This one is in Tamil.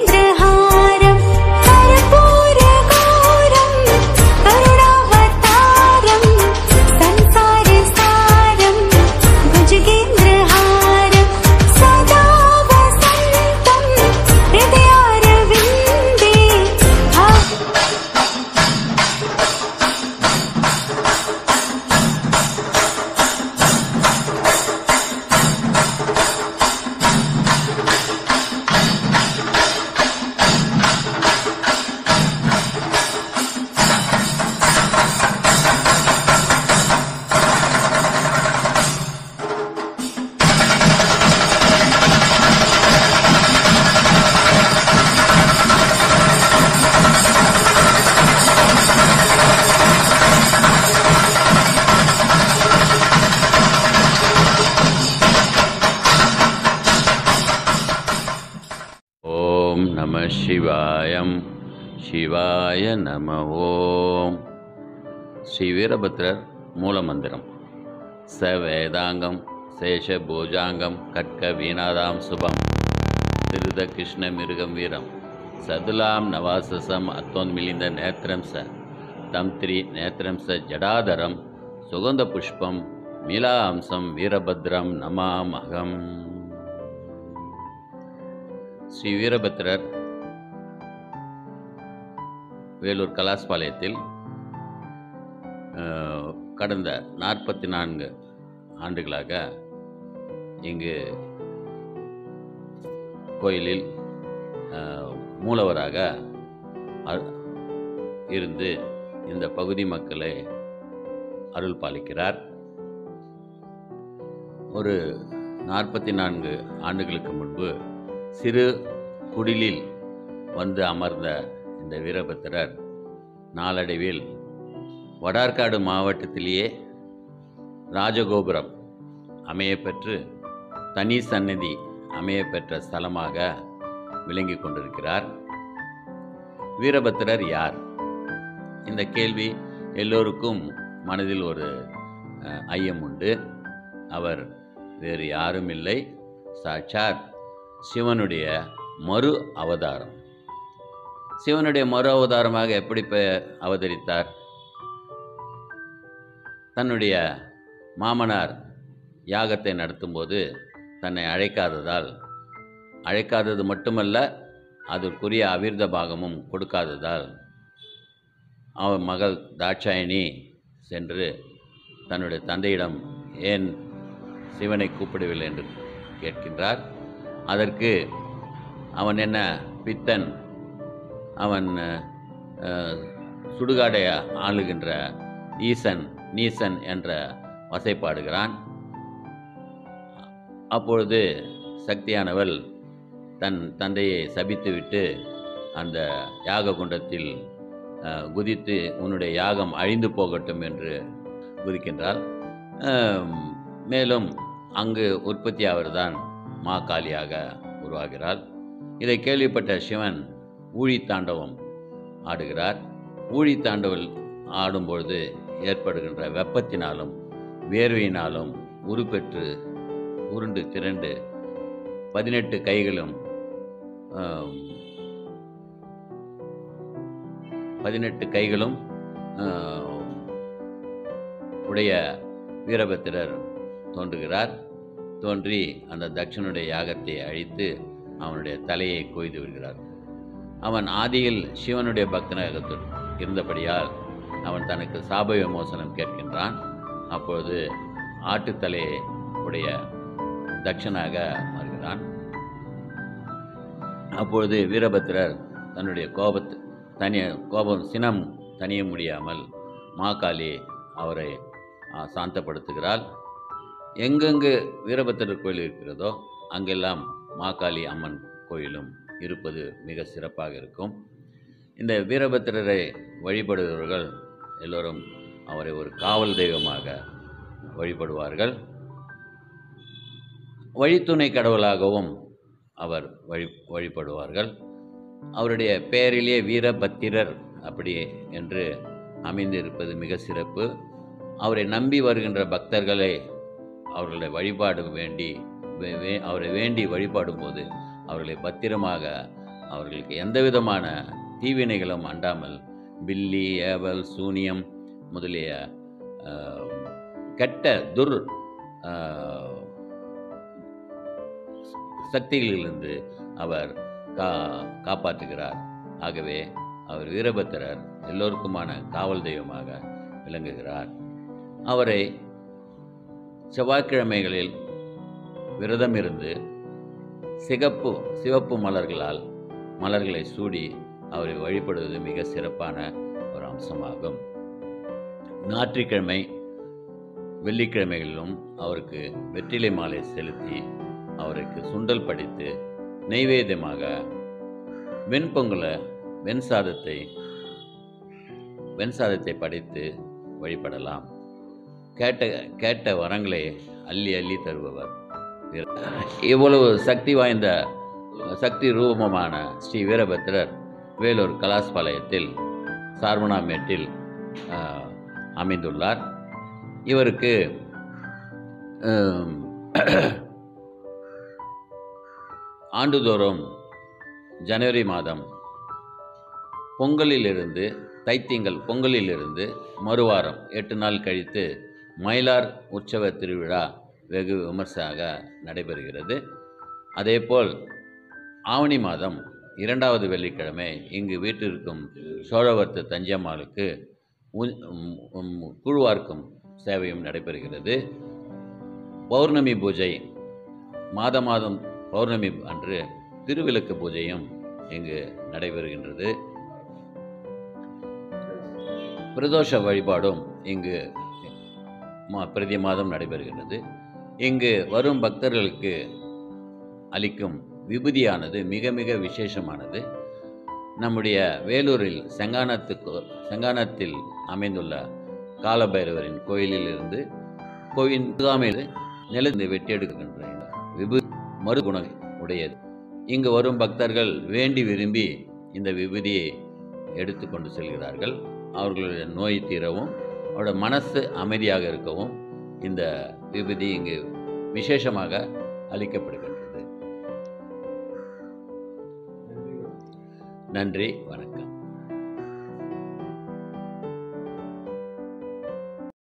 भुजगेन्द्रहारं कर्पूरगौरं करुणावतारं संसारसारं भुजगेन्द्रहारं सदा वसन्तं हृदयारविन्दे हा ஓம் நம சிவாயம் சிவாய நம ஓம் ஸ்ரீ வீரபத்ரர் மூலமந்திரம் ச வேதாங்கம் சேஷ பூஜாங்கம் கட்க வீணாதாம் சுபம் திருத கிருஷ்ண மிருகம் வீரம் சதுலாம் நவாசசம் அத்தோன்மிலிந்த நேத்திரம் ச தம் த்ரி நேத்திரம் ச ஜடாதரம் சுகந்த புஷ்பம் மீலா அம்சம் வீரபத்ரம் நமாமகம் ஸ்ரீ வீரபத்திரர் வேலூர் கலாஸ்பாளையத்தில் அஹ், கடந்த நாற்பத்தி நான்கு ஆண்டுகளாக இங்கு கோயிலில் அஹ், மூலவராக அ- இருந்து இந்த பகுதி மக்களை அருள் பாலிக்கிறார் ஒரு நாற்பத்தி நான்கு ஆண்டுகளுக்கு முன்பு சிறு குடிலில் வந்து அமர்ந்த இந்த வீரபத்திரர் நாளடைவில் வடார்காடு மாவட்டத்திலேயே ராஜகோபுரம் அமையப்பெற்று தனி சந்நிதி அமையப்பெற்ற ஸ்தலமாக விளங்கி கொண்டிருக்கிறார் வீரபத்திரர் யார் இந்த கேள்வி எல்லோருக்கும் மனதில் ஒரு அஹ், ஐயம் உண்டு அவர் வேறு யாரும் இல்லை சாட்சாத் சிவனுடைய மறு அவதாரம் சிவனுடைய மறு அவதாரமாக எப்படி பெ- அவதரித்தார் தன்னுடைய மாமனார் யாகத்தை நடத்தும்போது தன்னை அழைக்காததால் அழைக்காதது மட்டுமல்ல அதற்குரிய அவிர்த பாகமும் கொடுக்காததால் அவன் மகள் தாட்சாயணி சென்று தன்னுடைய தந்தையிடம் ஏன் சிவனை கூப்பிடவில்லை என்று கேட்கின்றார் அதற்கு அவன் என்ன பித்தன் அவன் அஹ், சுடுகாடை ஆளுகின்ற ஈசன் நீசன் என்ற வசைப்பாடுகிறான் அப்பொழுது சக்தியானவள் தன் தந்தையை சபித்துவிட்டு அந்த யாக குண்டத்தில் அஹ், குதித்து உன்னுடைய யாகம் அழிந்து போகட்டும் என்று குதிக்கின்றாள் அஹ், மேலும் அங்கு உற்பத்தியாவர்தான் மா காளியாக உருவாகிறாள் இதை கேள்விப்பட்ட சிவன் ஊழி தாண்டவம் ஆடுகிறார் ஊழி தாண்டவல் ஆடும்பொழுது ஏற்படுகின்ற வெப்பத்தினாலும் வேர்வையினாலும் உருப்பெற்று உருண்டு திரண்டு பதினெட்டு கைகளும் ஆம், பதினெட்டு கைகளும் ஆம், உடைய வீரபத்திரர் தோன்றுகிறார் தோன்றி அந்த தட்சனுடைய யாகத்தை அழித்து அவனுடைய தலையை கொய்து விடுகிறார் அவன் ஆதியில் சிவனுடைய பக்தனாக தொ- இருந்தபடியால் அவன் தனக்கு சாப விமோசனம் கேட்கின்றான் அப்பொழுது ஆட்டுத்தலையை உடைய தட்சனாக மாறுகிறான் அப்பொழுது வீரபத்திரர் தன்னுடைய கோபத்து தனிய கோபம் சினம் தனிய முடியாமல் மாகாளி அவரை ஆ, சாந்தப்படுத்துகிறாள் எங்கெங்கு வீரபத்திரர் கோயில் இருக்கிறதோ அங்கெல்லாம் மாகாளி அம்மன் கோயிலும் இருப்பது மிக சிறப்பாக இருக்கும் இந்த வீரபத்திரரை வழிபடுபவர்கள் எல்லோரும் அவரை ஒரு காவல் தெய்வமாக வழிபடுவார்கள் வழித்துணை கடவுளாகவும் அவர் வழி வழிபடுவார்கள் அவருடைய பெயரிலே வீரபத்திரர் அப்படி என்று அமைந்திருப்பது மிக சிறப்பு அவரை நம்பி வருகின்ற பக்தர்களை அவர்களை வழிபாடு வேண்டி வே- வே- அவரை வேண்டி வழிபாடும் போது அவர்களை பத்திரமாக அவர்களுக்கு எந்த விதமான தீவினைகளும் அண்டாமல் பில்லி ஏவல் சூனியம் முதலிய ஆஹ், கெட்ட துர் ஆஹ், சக்திகளிலிருந்து அவர் கா காப்பாற்றுகிறார் ஆகவே அவர் வீரபத்திரர் எல்லோருக்குமான காவல் தெய்வமாக விளங்குகிறார் அவரை செவ்வாய்க்கிழமைகளில் விரதம் இருந்து சிகப்பு சிவப்பு மலர்களால் மலர்களை சூடி அவரை வழிபடுவது மிக சிறப்பான ஒரு அம்சமாகும் ஞாயிற்றுக்கிழமை வெள்ளிக்கிழமைகளிலும் அவருக்கு வெற்றிலை மாலை செலுத்தி அவருக்கு சுண்டல் படித்து நெய்வேத்தியமாக வெண்பொங்கலை வெண் சாதத்தை வெண் சாதத்தை படைத்து வழிபடலாம் கேட்ட கேட்ட வரங்களை அள்ளி அள்ளி தருபவர் இவ்வளவு சக்தி வாய்ந்த சக்தி ரூபமான ஸ்ரீ வீரபத்திரர் வேலூர் கலாஸ்பாளையத்தில் சார்வனாமேட்டில் ஆஹ், அமைந்துள்ளார் இவருக்கு ஆம், ஆண்டுதோறும் ஜனவரி மாதம் பொங்கலிலிருந்து தைத்திங்கள் பொங்கலிலிருந்து மறுவாரம் எட்டு நாள் கழித்து மயிலார் உற்சவ திருவிழா வெகு விமர்சையாக நடைபெறுகிறது அதேபோல் ஆவணி மாதம் இரண்டாவது வெள்ளிக்கிழமை இங்கு வீட்டிற்கும் சோழவர்த்த தஞ்சம்மாளுக்கு உ- உம் உம் கூழ்வார்க்கும் சேவையும் நடைபெறுகிறது பௌர்ணமி பூஜை மாத மாதம் பௌர்ணமி அன்று திருவிளக்கு பூஜையும் இங்கு நடைபெறுகின்றது பிரதோஷ வழிபாடும் இங்கு மா பிரதி மாதம் நடைபெறுகின்றது இங்கு வரும் பக்தர்களுக்கு அளிக்கும் விபூதியானது மிக மிக விசேஷமானது நம்முடைய வேலூரில் செங்கானத்துக்கு செங்கானத்தில் அமைந்துள்ள காலபைரவரின் கோயிலிலிருந்து கோவில் முகாமில் நிலந்து வெட்டியெடுக்கின்ற இந்த விபு மறுகுணம் உடையது இங்கு வரும் பக்தர்கள் வேண்டி விரும்பி இந்த விபூதியை எடுத்துக்கொண்டு செல்கிறார்கள் அவர்களுடைய நோய் தீரவும் அவரோட மனசு அமைதியாக இருக்கவும் இந்த விபூதி இங்கு விசேஷமாக அளிக்கப்படுகின்றது நன்றி வணக்கம்